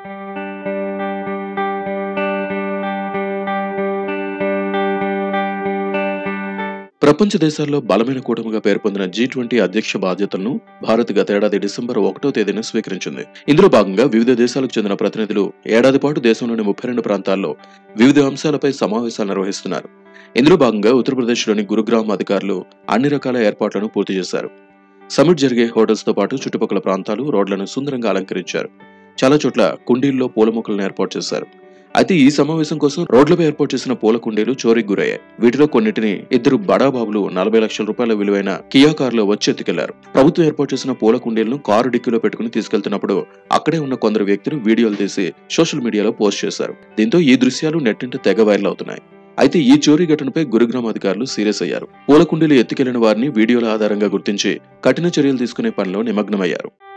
ప్రపంచ దేశాల్లో బలమైన కూటమిగా పేర్పొందిన జీ ట్వంటీ అధ్యక్ష బాధ్యతలను భారత్ గతేడాది డిసెంబర్ ఒకటో తేదీన స్వీకరించింది ఇందులో భాగంగా వివిధ దేశాలకు చెందిన ప్రతినిధులు ఏడాది పాటు దేశంలోని ముప్పై రెండు ప్రాంతాల్లో వివిధ అంశాలపై సమావేశాలు నిర్వహిస్తున్నారు ఇందులో భాగంగా ఉత్తరప్రదేశ్లోని గురుగ్రామ్ అధికారులు అన్ని రకాల ఏర్పాట్లను పూర్తి చేశారు సమిట్ జరిగే హోటల్స్ తో పాటు చుట్టుపక్కల ప్రాంతాలు రోడ్లను సుందరంగా అలంకరించారు చాలా చోట్ల కుండీల్లో పూల మొక్కలను ఏర్పాటు చేశారు అయితే ఈ సమావేశం కోసం రోడ్లపై ఏర్పాటు చేసిన పూల కుండీలు చోరీకి గురయ్యాయి వీటిలో కొన్నిటిని ఇద్దరు బడాబాబులు నలభై లక్షల రూపాయల విలువైన కియా కారులో వచ్చి ఎత్తుకెళ్లారు ప్రభుత్వం ఏర్పాటు చేసిన పూల కుండీలను కారు డిక్కీలో పెట్టుకుని తీసుకెళ్తున్నప్పుడు అక్కడే ఉన్న కొందరు వ్యక్తులు వీడియోలు తీసి సోషల్ మీడియాలో పోస్ట్ చేశారు దీంతో ఈ దృశ్యాలు నెట్టింట తెగ వైరల్ అవుతున్నాయి అయితే ఈ చోరీ ఘటనపై గురుగ్రామ్ అధికారులు సీరియస్ అయ్యారు పూల కుండీలు ఎత్తుకెళ్లిన వారిని వీడియోల ఆధారంగా గుర్తించి కఠిన చర్యలు తీసుకునే పనిలో నిమగ్నమయ్యారు